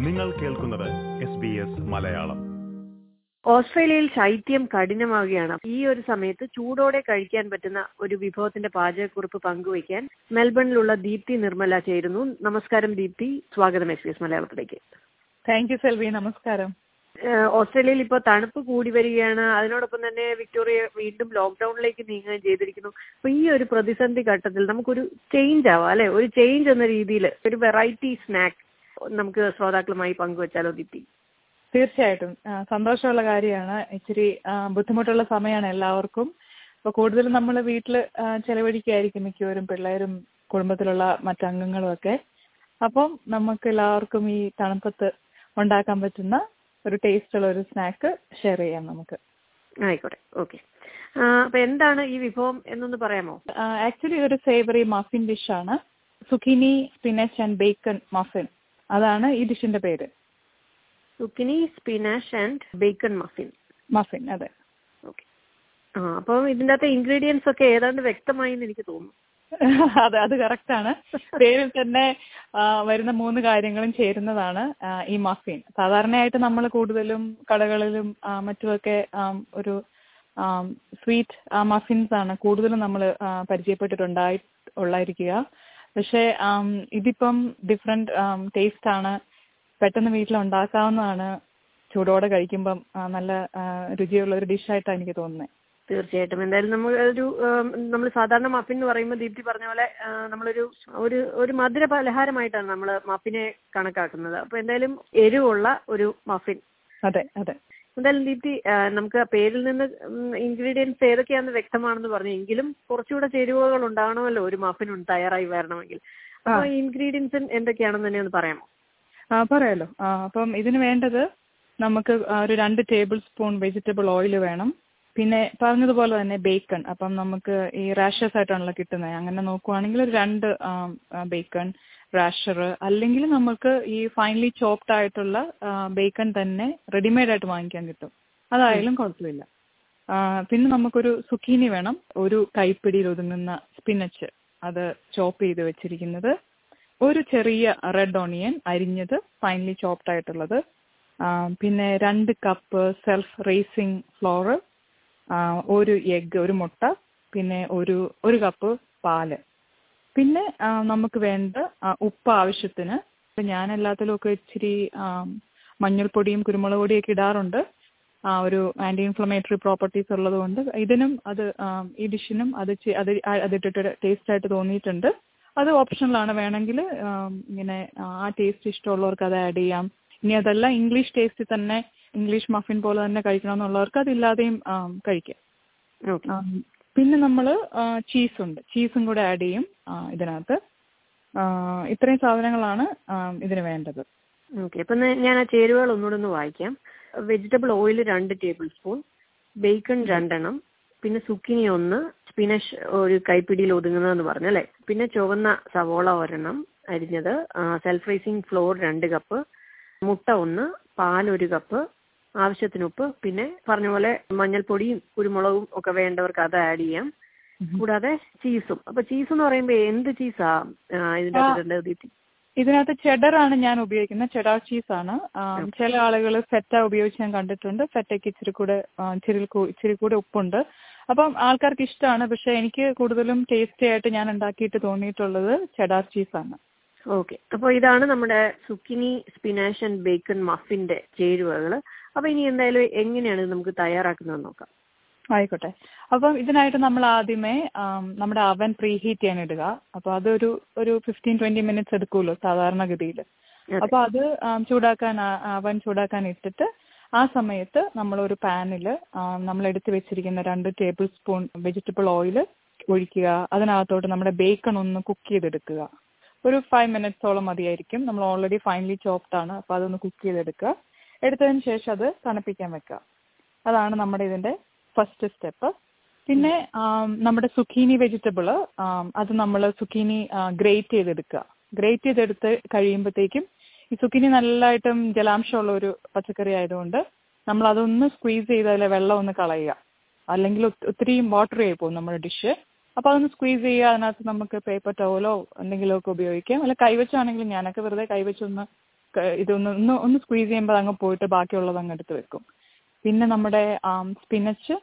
നിങ്ങൾ കേൾക്കുന്നത് S B S Malayalam ഓസ്ട്രേലിയയിൽ ശൈത്യം കഠിനമാവുകയാണ് ഈ ഒരു സമയത്ത് ചൂടോടെ കഴിക്കാൻ പറ്റുന്ന ഒരു വിഭവത്തിന്റെ പാചകക്കുറിപ്പ് പങ്കുവയ്ക്കാൻ മെൽബണിലുള്ള ദീപ്തി നിർമ്മല ചേരുന്നു നമസ്കാരം ദീപ്തി സ്വാഗതം എസ് ബി എസ് മലയാളത്തിലേക്ക് താങ്ക് യു സെൽവി നമസ്കാരം ഏഹ് ഓസ്ട്രേലിയയിൽ ഇപ്പോൾ തണുപ്പ് കൂടി വരികയാണ് അതിനോടൊപ്പം തന്നെ വിക്ടോറിയ വീണ്ടും ലോക്ക്ഡൌണിലേക്ക് നീങ്ങുകയും ചെയ്തിരിക്കുന്നു അപ്പൊ ഈ ഒരു പ്രതിസന്ധി ഘട്ടത്തിൽ നമുക്കൊരു ചേഞ്ച് ആവാം അല്ലെ ഒരു ചേഞ്ച് എന്ന രീതിയിൽ ഒരു വെറൈറ്റി സ്നാക്ക് നമുക്ക് ശ്രോതാക്കളുമായി പങ്കുവച്ചാലോ ദീപ്തി തീർച്ചയായിട്ടും ആ, സന്തോഷമുള്ള കാര്യമാണ് ഇച്ചിരി ആ, ബുദ്ധിമുട്ടുള്ള സമയമാണ് എല്ലാവർക്കും അപ്പൊ കൂടുതലും നമ്മൾ വീട്ടിൽ ചെലവഴിക്കായിരിക്കും മിക്കവരും പിള്ളേരും കുടുംബത്തിലുള്ള മറ്റംഗങ്ങളും ഒക്കെ അപ്പം നമുക്ക് എല്ലാവർക്കും ഈ തണുപ്പത്ത് ഉണ്ടാക്കാൻ പറ്റുന്ന ഒരു ടേസ്റ്റ് ഉള്ള ഒരു സ്നാക്ക് ഷെയർ ചെയ്യാം നമുക്ക് ആയിക്കോട്ടെ ഓക്കെ അപ്പൊ എന്താണ് ഈ വിഭവം എന്നൊന്ന് പറയാമോ ആക്ച്വലി ഒരു സേവറി മഫിൻ ഡിഷാണ് zucchini spinach and bacon muffin അതാണ് ഈ ഡിഷിന്റെ പേര് zucchini spinach and bacon muffin muffin അതെ ഓക്കെ ആ അപ്പം ഇതിന്റെ അകത്തെ ഇൻഗ്രീഡിയൻസ് ഒക്കെ ഏതാണ്ട് വ്യക്തമായി എന്ന് എനിക്ക് തോന്നുന്നു അതെ അത് കറക്റ്റ് ആണ് പേരിൽ തന്നെ ആ, വരുന്ന മൂന്ന് കാര്യങ്ങളും ചേരുന്നതാണ് ആ, ഈ മഫിൻ സാധാരണയായിട്ട് നമ്മൾ കൂടുതലും കടകളിലും ആ, മറ്റുമൊക്കെ ആം, ഒരു സ്വീറ്റ് മഫിൻസ് ആണ് കൂടുതലും നമ്മൾ പരിചയപ്പെട്ടിട്ടുണ്ടായി ഉള്ളായിരിക്കുക പക്ഷേ ആം, ഇതിപ്പം ഡിഫറെന്റ് ടേസ്റ്റ് ആണ് പെട്ടെന്ന് വീട്ടിൽ ഉണ്ടാക്കാവുന്നതാണ് ചൂടോടെ കഴിക്കുമ്പം ആ, നല്ല ആ, രുചിയുള്ള ഒരു ഡിഷായിട്ടാണ് എനിക്ക് തോന്നുന്നത് തീർച്ചയായിട്ടും എന്തായാലും നമ്മൾ ഒരു നമ്മൾ സാധാരണ മഫിൻ എന്ന് പറയുമ്പോൾ ദീപ്തി പറഞ്ഞ പോലെ ആ, നമ്മളൊരു ഒരു ഒരു മധുര പലഹാരമായിട്ടാണ് നമ്മൾ മഫിനെ കണക്കാക്കുന്നത് അപ്പൊ എന്തായാലും എരിവുള്ള ഒരു മഫിൻ അതെ അതെ എന്തായാലും ദീപ്തി ആ, നമുക്ക് ആ പേരിൽ നിന്ന് ഇൻഗ്രീഡിയൻസ് ഏതൊക്കെയാണെന്ന് വ്യക്തമാണെന്ന് പറഞ്ഞു എങ്കിലും കുറച്ചുകൂടെ ചേരുവകൾ ഉണ്ടാകണമല്ലോ ഒരു മഫിൻ തയ്യാറായി വരണമെങ്കിൽ അപ്പൊ ഇൻഗ്രീഡിയൻസ് എന്തൊക്കെയാണെന്ന് തന്നെ ഒന്ന് പറയാമോ ആ പറയാലോ ആ അപ്പം ഇതിന് വേണ്ടത് നമുക്ക് ആ ഒരു രണ്ട് ടേബിൾ സ്പൂൺ വെജിറ്റബിൾ ഓയിൽ വേണം പിന്നെ പറഞ്ഞതുപോലെ തന്നെ ബേക്കൺ അപ്പം നമുക്ക് ഈ റാഷസ് ആയിട്ടാണല്ലോ കിട്ടുന്നത് അങ്ങനെ നോക്കുവാണെങ്കിൽ ഒരു രണ്ട് ബേക്കൺ റാഷർ അല്ലെങ്കിൽ നമുക്ക് ഈ ഫൈനലി ചോപ്ഡ് ആയിട്ടുള്ള ബേക്കൺ തന്നെ റെഡിമെയ്ഡ് ആയിട്ട് വാങ്ങിക്കാൻ കിട്ടും അതായാലും കുഴപ്പമില്ല ആ, പിന്നെ നമുക്കൊരു സുക്കീനി വേണം ഒരു കൈപ്പിടിയിൽ ഒതുങ്ങുന്ന സ്പിനച്ച് അത് ചോപ്പ് ചെയ്ത് വെച്ചിരിക്കുന്നത് ഒരു ചെറിയ റെഡ് ഓണിയൻ അരിഞ്ഞത് ഫൈനലി ചോപ്ഡ് ആയിട്ടുള്ളത് ആ, പിന്നെ രണ്ട് കപ്പ് സെൽഫ് റേസിംഗ് ഫ്ലോർ ഒരു എഗ് ഒരു മുട്ട പിന്നെ ഒരു ഒരു കപ്പ് പാല് പിന്നെ ആ, നമുക്ക് വേണ്ട ആ, ഉപ്പ് ആവശ്യത്തിന് ഇപ്പൊ ഞാൻ എല്ലാത്തിലും ഒക്കെ ഇച്ചിരി ആ, മഞ്ഞൾപ്പൊടിയും കുരുമുളക് പൊടിയൊക്കെ ഇടാറുണ്ട് ആ ഒരു ആന്റി ഇൻഫ്ലമേറ്ററി പ്രോപ്പർട്ടീസ് ഉള്ളത് കൊണ്ട് ഇതിനും അത് ആ, ഈ ഡിഷിനും അത് ചെ- അത് ആ- അതിട്ടിട്ട് ടേസ്റ്റ് ആയിട്ട് തോന്നിയിട്ടുണ്ട് അത് ഓപ്ഷണലാണ് വേണമെങ്കിൽ ഇങ്ങനെ ആ ടേസ്റ്റ് ഇഷ്ടമുള്ളവർക്ക് അത് ആഡ് ചെയ്യാം ഇനി അതല്ല ഇംഗ്ലീഷ് ടേസ്റ്റിൽ തന്നെ ഇംഗ്ലീഷ് മഫിൻ പോലെ തന്നെ കഴിക്കണമെന്നുള്ളവർക്ക് അതില്ലാതെയും ആ, കഴിക്കാം ഓക്കെ ആ, പിന്നെ നമ്മൾ ചീസ് ഉണ്ട് ചീസും കൂടെ ആഡ് ചെയ്യും ആ, ഇതിനകത്ത് ആ, ഇത്രയും സാധനങ്ങളാണ് ആ, ഇതിന് വേണ്ടത് ഓക്കെ അപ്പൊ ന- ഞാൻ ആ ചേരുവകൾ ഒന്നുകൂടെ ഒന്ന് വായിക്കാം വെജിറ്റബിൾ ഓയിൽ രണ്ട് ടേബിൾ സ്പൂൺ ബേക്കൺ രണ്ടെണ്ണം പിന്നെ സുക്കിനി ഒന്ന് സ്പിനഷ് ഒരു കൈപ്പിടിയിൽ ഒതുങ്ങുന്നതെന്ന് പറഞ്ഞു അല്ലേ പിന്നെ ചുവന്ന സവോള ഒരെണ്ണം അരിഞ്ഞത് സെൽഫ് റൈസിംഗ് ഫ്ലോർ രണ്ട് കപ്പ് മുട്ട ഒന്ന് പാൽ ഒരു കപ്പ് ആവശ്യത്തിന് ഉപ്പ് പിന്നെ പറഞ്ഞ പോലെ മഞ്ഞൾപ്പൊടിയും കുരുമുളകും ഒക്കെ വേണ്ടവർക്ക് അത് ആഡ് ചെയ്യാം കൂടാതെ ചീസും അപ്പൊ ചീസ് എന്ന് പറയുമ്പോ എന്ത് ചീസാ ഇതിന്റെ ആ. അകത്ത് ദീപ്തി ഇതിനകത്ത് ചെഡർ ആണ് ഞാൻ ഉപയോഗിക്കുന്നത് ചെഡാർ ചീസ് ആണ് ആ, ചില ആളുകൾ ഫെറ്റ ഉപയോഗിച്ച് ഞാൻ കണ്ടിട്ടുണ്ട് ഫെറ്റയ്ക്ക് ഇച്ചിരി കൂടെ ആ, ഇച്ചിരി കൂ- ഇച്ചിരി കൂടെ ഉപ്പുണ്ട് അപ്പം ആൾക്കാർക്ക് ഇഷ്ടമാണ് പക്ഷെ എനിക്ക് കൂടുതലും ടേസ്റ്റി ആയിട്ട് ഞാൻ ഉണ്ടാക്കിയിട്ട് തോന്നിയിട്ടുള്ളത് ചെഡാർ ചീസ് ആണ് ഓക്കെ അപ്പോൾ ഇതാണ് നമ്മുടെ സുക്കിനി സ്പിനാഷ് ആൻഡ് ബേക്കൺ മഫിന്റെ ചേരുവകൾ അപ്പൊ ഇനി എന്തായാലും എങ്ങനെയാണ് ഇത് നമുക്ക് തയ്യാറാക്കുന്നത് നോക്കാം ആയിക്കോട്ടെ അപ്പം ഇതിനായിട്ട് നമ്മൾ ആദ്യമേ ആം, നമ്മുടെ അവൻ പ്രീ ഹീറ്റ് ചെയ്യാൻ ഇടുക അപ്പൊ അതൊരു ഒരു ഫിഫ്റ്റീൻ ട്വന്റി മിനിറ്റ്സ് എടുക്കുമല്ലോ സാധാരണഗതിയിൽ അപ്പൊ അത് ആം, ചൂടാക്കാൻ അവൻ ചൂടാക്കാൻ ഇട്ടിട്ട് ആ സമയത്ത് നമ്മൾ ഒരു പാനിൽ നമ്മൾ എടുത്തു വെച്ചിരിക്കുന്ന രണ്ട് ടേബിൾ സ്പൂൺ വെജിറ്റബിൾ ഓയിൽ ഒഴിക്കുക അതിനകത്തോട്ട് നമ്മുടെ ബേക്കൺ ഒന്ന് കുക്ക് ചെയ്തെടുക്കുക ഒരു ഫൈവ് മിനിറ്റ്സോളം മതിയായിരിക്കും നമ്മൾ ഓൾറെഡി ഫൈനലി ചോപ്ഡ് ആണ് അപ്പൊ അതൊന്ന് കുക്ക് ചെയ്തെടുക്കുക എടുത്തതിന് ശേഷം അത് തണുപ്പിക്കാൻ വെക്കുക അതാണ് നമ്മുടെ ഇതിന്റെ ഫസ്റ്റ് സ്റ്റെപ്പ് പിന്നെ ആം, നമ്മുടെ സുക്കീനി വെജിറ്റബിൾ അത് നമ്മൾ സുക്കീനി ഗ്രേറ്റ് ചെയ്തെടുക്കുക ഗ്രേറ്റ് ചെയ്തെടുത്ത് കഴിയുമ്പോഴത്തേക്കും ഈ സുക്കിനി നല്ലതായിട്ടും ജലാംശമുള്ള ഒരു പച്ചക്കറി ആയതുകൊണ്ട് നമ്മൾ അതൊന്ന് സ്ക്വീസ് ചെയ്ത് അതിലെ വെള്ളം ഒന്ന് കളയുക അല്ലെങ്കിൽ ഒത്തി- ഒത്തിരി വാട്ടറി ആയി പോകും നമ്മുടെ ഡിഷ് അപ്പൊ അതൊന്ന് സ്ക്വീസ് ചെയ്യുക അതിനകത്ത് നമുക്ക് പേപ്പർ ടവലോ എന്തെങ്കിലുമൊക്കെ ഉപയോഗിക്കാം അല്ല കൈവച്ചാണെങ്കിലും ഞാനൊക്കെ വെറുതെ കൈവച്ചൊന്ന് ക- ഇതൊന്ന് ഒന്ന് ഒന്ന് സ്ക്വീസ് ചെയ്യുമ്പോൾ അങ്ങ് പോയിട്ട് ബാക്കിയുള്ളത് അങ്ങ് എടുത്ത് വെക്കും പിന്നെ നമ്മുടെ സ്പിനച്ച്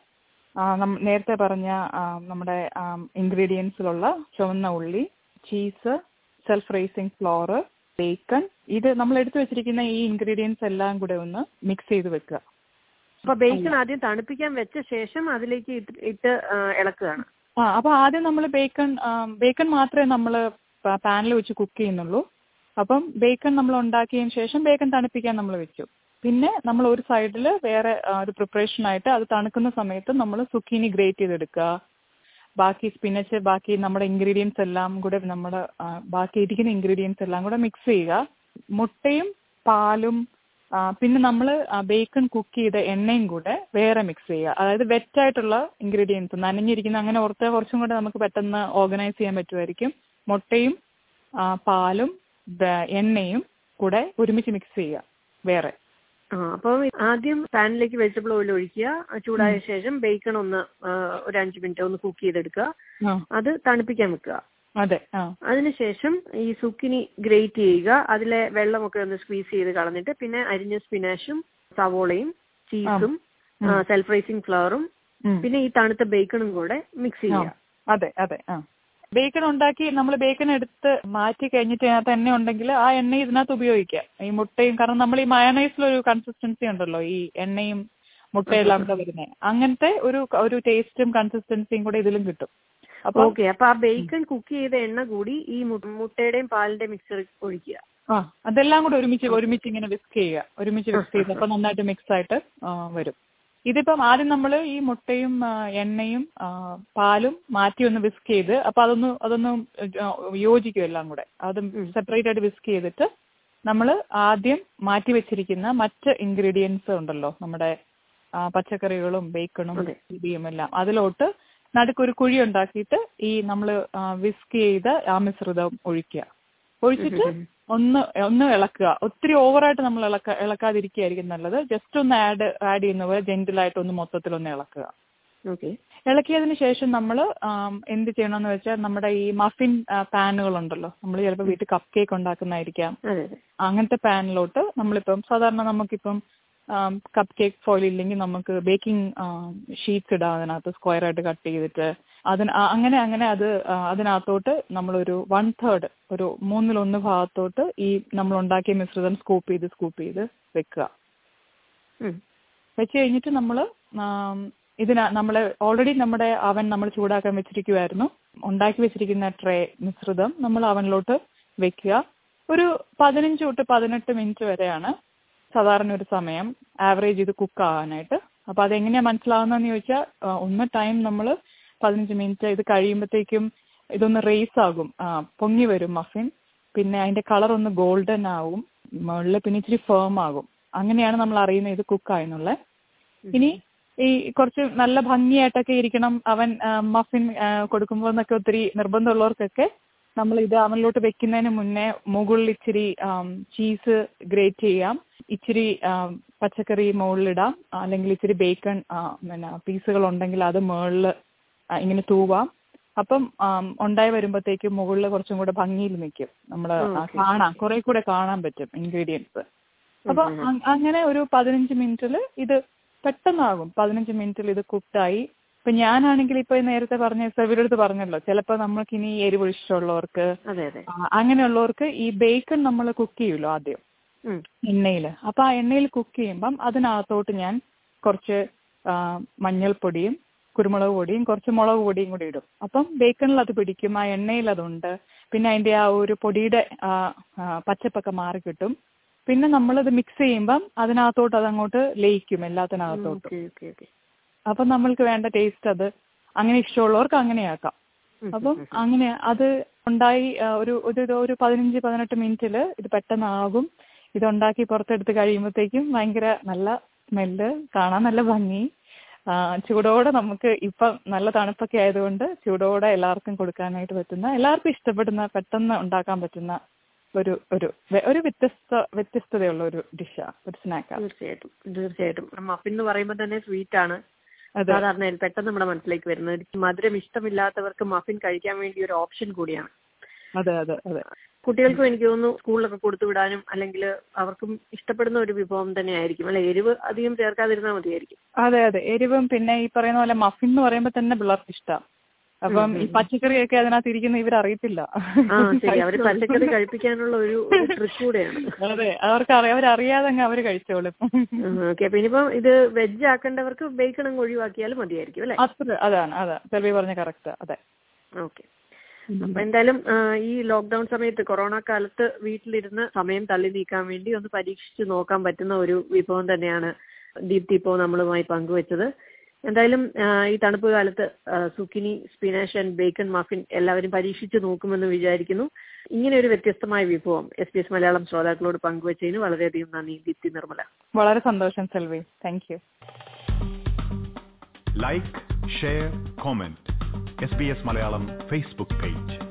നേരത്തെ പറഞ്ഞ ആ, നമ്മുടെ ഇൻഗ്രീഡിയൻസിലുള്ള ചുവന്ന ഉള്ളി cheese self raising flour bacon ഇത് നമ്മൾ എടുത്തു വെച്ചിരിക്കുന്ന ഈ ഇൻഗ്രീഡിയൻസ് എല്ലാം കൂടെ ഒന്ന് മിക്സ് ചെയ്ത് വെക്കുക അപ്പൊ ബേക്കൺ ആദ്യം തണുപ്പിക്കാൻ വെച്ച ശേഷം അതിലേക്ക് ഇട്ട് ഇട്ട് ആ, ഇളക്കുകയാണ് ആ അപ്പൊ ആദ്യം നമ്മൾ ബേക്കൺ ബേക്കൺ മാത്രമേ നമ്മൾ പാനിൽ വെച്ച് കുക്ക് ചെയ്യുന്നുള്ളൂ അപ്പം ബേക്കൺ നമ്മൾ ഉണ്ടാക്കിയതിന് ശേഷം ബേക്കൺ തണുപ്പിക്കാൻ നമ്മൾ വെച്ചു പിന്നെ നമ്മൾ ഒരു സൈഡിൽ വേറെ ആ, ഒരു പ്രിപ്പറേഷൻ ആയിട്ട് അത് തണുക്കുന്ന സമയത്ത് നമ്മൾ സുക്കീനി ഗ്രേറ്റ് ചെയ്തെടുക്കുക ബാക്കി സ്പിനച്ച് ബാക്കി നമ്മുടെ ഇൻഗ്രീഡിയൻസ് എല്ലാം കൂടെ നമ്മുടെ ആ, ബാക്കി ഇരിക്കുന്ന ഇൻഗ്രീഡിയൻസ് എല്ലാം കൂടെ മിക്സ് ചെയ്യുക മുട്ടയും പാലും ആ, പിന്നെ നമ്മൾ ബേക്കൺ കുക്ക് ചെയ്ത എണ്ണയും കൂടെ വേറെ മിക്സ് ചെയ്യുക അതായത് വെറ്റ് ആയിട്ടുള്ള ഇൻഗ്രീഡിയൻസ് നനഞ്ഞിരിക്കുന്ന അങ്ങനെ ഓർത്ത് കുറച്ചും കൂടെ നമുക്ക് പെട്ടെന്ന് ഓർഗനൈസ് ചെയ്യാൻ പറ്റുമായിരിക്കും മുട്ടയും ആ, പാലും ബ- എണ്ണയും കൂടെ ഒരുമിച്ച് മിക്സ് ചെയ്യുക വേറെ ആ അപ്പം ആദ്യം പാനിലേക്ക് വെജിറ്റബിൾ ഓയിൽ ഒഴിക്കുക ചൂടായ ശേഷം ബേക്കൺ ഒന്ന് ആ, ഒരു അഞ്ച് മിനിറ്റ് ഒന്ന് കുക്ക് ചെയ്തെടുക്കുക ആ അത് തണുപ്പിക്കാൻ വെക്കുക അതെ ആ അതിനുശേഷം ഈ സുക്കിനി ഗ്രേറ്റ് ചെയ്യുക അതിലെ വെള്ളമൊക്കെ ഒന്ന് സ്ക്വീസ് ചെയ്ത് കളഞ്ഞിട്ട് പിന്നെ അരിഞ്ഞ സ്പിനാഷും സവോളയും ചീസും സെൽഫ് റൈസിംഗ് ഫ്ലവറും ഉം. പിന്നെ ഈ തണുത്ത ബേക്കണും കൂടെ മിക്സ് ആ, ചെയ്യുക അതെ അതെ ആ ബേക്കൺ ഉണ്ടാക്കി നമ്മൾ ബേക്കൺ എടുത്ത് മാറ്റി കഴിഞ്ഞിട്ട് അതിനകത്ത് എണ്ണ ഉണ്ടെങ്കിൽ ആ എണ്ണ ഇതിനകത്ത് ഉപയോഗിക്കാം ഈ മുട്ടയും കാരണം നമ്മൾ ഈ മയണൈസിലൊരു കൺസിസ്റ്റൻസി ഉണ്ടല്ലോ ഈ എണ്ണയും മുട്ടയെല്ലാം കൂടെ വരുന്നത് അങ്ങനത്തെ ഒരു ഒരു ടേസ്റ്റും കൺസിസ്റ്റൻസിയും കൂടെ ഇതിലും കിട്ടും അപ്പൊ ഓക്കെ അപ്പൊ ആ ബേക്കൺ കുക്ക് ചെയ്ത എണ്ണ കൂടി ഈ മു- മുട്ടയുടെയും പാലിന്റെയും മിക്സർ ഒഴിക്കുക ആ അതെല്ലാം കൂടെ ഒരുമിച്ച് ഒരുമിച്ച് ഇങ്ങനെ വിസ്ക് ചെയ്യുക ഒരുമിച്ച് വിസ്ക് ചെയ്ത് അപ്പൊ നന്നായിട്ട് മിക്സ് ആയിട്ട് ആ, വരും ഇതിപ്പം ആദ്യം നമ്മൾ ഈ മുട്ടയും ആ, എണ്ണയും ആ, പാലും മാറ്റി ഒന്ന് വിസ്ക് ചെയ്ത് അപ്പൊ അതൊന്ന് അതൊന്ന് ആ, യോജിക്കും എല്ലാം കൂടെ അത് സെപ്പറേറ്റ് ആയിട്ട് വിസ്ക് ചെയ്തിട്ട് നമ്മൾ ആദ്യം മാറ്റി വെച്ചിരിക്കുന്ന മറ്റ് ഇൻഗ്രീഡിയൻസ് ഉണ്ടല്ലോ നമ്മുടെ ആ, പച്ചക്കറികളും ബേക്കണും അതെ. ഇടിയും എല്ലാം അതിലോട്ട് നടുക്കൊരു കുഴി ഉണ്ടാക്കിയിട്ട് ഈ നമ്മൾ വിസ്ക് ചെയ്ത ആ മിശ്രിതം ഒഴിക്കുക ഒഴിച്ചിട്ട് ഒന്ന് ഒന്ന് ഇളക്കുക ഒത്തിരി ഓവറായിട്ട് നമ്മൾ ഇളക്ക ഇളക്കാതിരിക്കുകയായിരിക്കും നല്ലത് ജസ്റ്റ് ഒന്ന് ആഡ് ആഡ് ചെയ്യുന്ന പോലെ ജെന്റിലായിട്ട് ഒന്ന് മൊത്തത്തിൽ ഒന്ന് ഇളക്കുക ഓക്കെ ഇളക്കിയതിന് ശേഷം നമ്മൾ എന്ത് ചെയ്യണമെന്ന് വെച്ചാൽ നമ്മുടെ ഈ മഫിൻ പാനുകൾ ഉണ്ടല്ലോ നമ്മൾ ചിലപ്പോൾ വീട്ടിൽ കപ്പ് കേക്ക് ഉണ്ടാക്കുന്നതായിരിക്കാം അതെ അതെ അങ്ങനത്തെ പാനിലോട്ട് നമ്മളിപ്പം സാധാരണ നമുക്കിപ്പം കപ്പ് കേക്ക് ഫോയിൽ ഇല്ലെങ്കിൽ നമുക്ക് ബേക്കിംഗ് ഷീറ്റ്സ് ഇടാം അതിനകത്ത് സ്ക്വയർ ആയിട്ട് കട്ട് ചെയ്തിട്ട് അതിന് ആ- അങ്ങനെ അങ്ങനെ അത് ആ, അതിനകത്തോട്ട് നമ്മളൊരു വൺ തേർഡ് ഒരു മൂന്നിലൊന്ന് ഭാഗത്തോട്ട് ഈ നമ്മൾ ഉണ്ടാക്കിയ മിശ്രിതം സ്കൂപ്പ് ചെയ്ത് സ്കൂപ്പ് ചെയ്ത് വെക്കുക ഉം. വെച്ച് കഴിഞ്ഞിട്ട് നമ്മൾ ഇതിന നമ്മൾ ഓൾറെഡി നമ്മുടെ അവൻ നമ്മൾ ചൂടാക്കാൻ വെച്ചിരിക്കുമായിരുന്നു ഉണ്ടാക്കി വെച്ചിരിക്കുന്ന ട്രേ മിശ്രിതം നമ്മൾ അവനിലോട്ട് വെക്കുക ഒരു പതിനഞ്ച് തൊട്ട് പതിനെട്ട് മിനിറ്റ് വരെയാണ് സാധാരണ ഒരു സമയം ആവറേജ് ഇത് കുക്ക് ആവാനായിട്ട് അപ്പൊ അതെങ്ങനെയാ മനസ്സിലാവുന്നതെന്ന് ചോദിച്ചാൽ ആ, ഒന്ന് ടൈം നമ്മൾ പതിനഞ്ച് മിനിറ്റ് ഇത് കഴിയുമ്പോഴത്തേക്കും ഇതൊന്ന് റേസ് ആകും ആ, പൊങ്ങി വരും മഫിൻ പിന്നെ അതിന്റെ കളർ ഒന്ന് ഗോൾഡൻ ആവും മുകളിൽ പിന്നെ ഇച്ചിരി ഫേം ആകും അങ്ങനെയാണ് നമ്മൾ അറിയുന്നത് ഇത് കുക്കായെന്നുള്ളത് ഇനി ഈ കുറച്ച് നല്ല ഭംഗിയായിട്ടൊക്കെ ഇരിക്കണം അവൻ മഫിൻ കൊടുക്കുമ്പോൾ എന്നൊക്കെ ഒത്തിരി നിർബന്ധമുള്ളവർക്കൊക്കെ നമ്മൾ ഇത് അവനിലോട്ട് വെക്കുന്നതിന് മുന്നേ മുകളിൽ ഇച്ചിരി ചീസ് ഗ്രേറ്റ് ചെയ്യാം ഇച്ചിരി ആം, പച്ചക്കറി മുകളിലിടാം അല്ലെങ്കിൽ ഇച്ചിരി ബേക്കൺ പിന്നെ പീസുകൾ ഉണ്ടെങ്കിൽ അത് മുകളിൽ ഇങ്ങനെ തൂവാം അപ്പം ആം, ഉണ്ടായി വരുമ്പോഴത്തേക്കും മുകളിൽ കുറച്ചും കൂടെ ഭംഗിയിൽ നിൽക്കും നമ്മൾ കാണാം കുറെ കൂടെ കാണാൻ പറ്റും ഇൻഗ്രീഡിയൻസ് അപ്പൊ അ- അങ്ങനെ ഒരു പതിനഞ്ച് മിനിറ്റിൽ ഇത് പെട്ടെന്നാകും പതിനഞ്ച് മിനിറ്റിൽ ഇത് കുക്കായി ഇപ്പൊ ഞാനാണെങ്കിൽ ഇപ്പൊ നേരത്തെ പറഞ്ഞ സെവിയുടെ അടുത്ത് പറഞ്ഞല്ലോ ചിലപ്പോ നമ്മൾക്ക് ഇനി എരിവ് ഇഷ്ടമുള്ളവർക്ക് അതെ അതെ ആ, അങ്ങനെയുള്ളവർക്ക് ഈ ബേക്കൺ നമ്മൾ കുക്ക് ചെയ്യുമല്ലോ ആദ്യം ഉം. എണ്ണയിൽ അപ്പൊ ആ എണ്ണയിൽ കുക്ക് ചെയ്യുമ്പം അതിനകത്തോട്ട് ഞാൻ കുറച്ച് ആ, മഞ്ഞൾപ്പൊടിയും കുരുമുളക് പൊടിയും കുറച്ച് മുളക് പൊടിയും കൂടി ഇടും അപ്പം ബേക്കണിൽ അത് പിടിക്കും ആ എണ്ണയിൽ അതുണ്ട് പിന്നെ അതിന്റെ ആ ഒരു പൊടിയുടെ ആ, ആ, പച്ചപ്പൊക്കെ മാറി കിട്ടും പിന്നെ നമ്മളത് മിക്സ് ചെയ്യുമ്പം അതിനകത്തോട്ട് അതങ്ങോട്ട് ലയിക്കും എല്ലാത്തിനകത്തോട്ടും ഓക്കെ ഓക്കെ ഓക്കെ അപ്പം നമ്മൾക്ക് വേണ്ട ടേസ്റ്റ് അത് അങ്ങനെ ഇഷ്ടമുള്ളവർക്ക് അങ്ങനെയാക്കാം അപ്പം അങ്ങനെ അത് ഉണ്ടായി ആ, ഒരു ഒരു ഒരു- ഒരു പതിനഞ്ച് പതിനെട്ട് മിനിറ്റിൽ ഇത് പെട്ടെന്നാകും ഇത് ഉണ്ടാക്കി പുറത്തെടുത്ത് കഴിയുമ്പോഴത്തേക്കും ഭയങ്കര നല്ല സ്മെല്ല് കാണാൻ നല്ല ഭംഗി ആ, ചൂടോടെ നമുക്ക് ഇപ്പം നല്ല തണുപ്പൊക്കെ ആയതുകൊണ്ട് ചൂടോടെ എല്ലാവർക്കും കൊടുക്കാനായിട്ട് പറ്റുന്ന എല്ലാവർക്കും ഇഷ്ടപ്പെടുന്ന പെട്ടെന്ന് ഉണ്ടാക്കാൻ പറ്റുന്ന ഒരു ഒരു വെ- ഒരു വ്യത്യസ്ത വ്യത്യസ്തതയുള്ള ഒരു ഡിഷാണ് ഒരു സ്നാക്കാണ് തീർച്ചയായിട്ടും തീർച്ചയായിട്ടും മഫിൻ എന്ന് പറയുമ്പോൾ തന്നെ സ്വീറ്റ് ആണ് അതെ സാധാരണ പെട്ടെന്ന് നമ്മുടെ മനസ്സിലേക്ക് വരുന്നത് മധുരം ഇഷ്ടമില്ലാത്തവർക്ക് മഫിൻ കഴിക്കാൻ വേണ്ടി ഒരു ഓപ്ഷൻ കൂടിയാണ് അതെ അതെ അതെ കുട്ടികൾക്കും എനിക്ക് തോന്നുന്നു സ്കൂളിലൊക്കെ കൊടുത്തു വിടാനും അല്ലെങ്കിൽ അവർക്കും ഇഷ്ടപ്പെടുന്ന ഒരു വിഭവം തന്നെ ആയിരിക്കും അല്ലെ എരിവ് അധികം ചേർക്കാതിരുന്നാൽ മതിയായിരിക്കും അതെ അതെ എരിവും പിന്നെ ഈ പറയുന്ന പോലെ മഫിൻ എന്ന് പറയുമ്പോൾ തന്നെ പിള്ളേർക്ക് ഇഷ്ടം അപ്പം ഈ പച്ചക്കറിയൊക്കെ അതിനകത്ത് ഇരിക്കുന്ന ഇവർ അറിയത്തില്ല ആ ശരി അവര് പച്ചക്കറി കഴിപ്പിക്കാനുള്ള ഒരു ട്രിക്ക് കൂടെയാണ് അതെ അവർക്ക് അറിയാം അവരറിയാതെ അങ്ങ് അവര് കഴിച്ചോളും ഓക്കെ അപ്പൊ ഇനിയിപ്പം ഇത് വെജ് ആക്കേണ്ടവർക്ക് ബേക്കൺ അങ്ങ് ഒഴിവാക്കിയാലും മതിയായിരിക്കും അല്ലെ അത്ര അതാണ് അതെ സെൽവി പറഞ്ഞ കറക്റ്റ് അതെ ഓക്കെ അപ്പൊ എന്തായാലും ആ, ഈ ലോക്ക്ഡൌൺ സമയത്ത് കൊറോണ കാലത്ത് വീട്ടിലിരുന്ന് സമയം തള്ളി നീക്കാൻ വേണ്ടി ഒന്ന് പരീക്ഷിച്ച് നോക്കാൻ പറ്റുന്ന ഒരു വിഭവം തന്നെയാണ് ദീപ്തി ഇപ്പോൾ നമ്മളുമായി പങ്കുവച്ചത് എന്തായാലും ആ, ഈ തണുപ്പ് കാലത്ത് zucchini spinach and bacon muffin എല്ലാവരും പരീക്ഷിച്ച് നോക്കുമെന്ന് വിചാരിക്കുന്നു ഇങ്ങനെ ഒരു വ്യത്യസ്തമായ വിഭവം എസ് പി എസ് മലയാളം ശ്രോതാക്കളോട് പങ്കുവച്ചതിന് വളരെയധികം നന്ദി ദീപ്തി നിർമ്മല വളരെ സന്തോഷം Selvi thank you like share comment S B S Malayalam Facebook page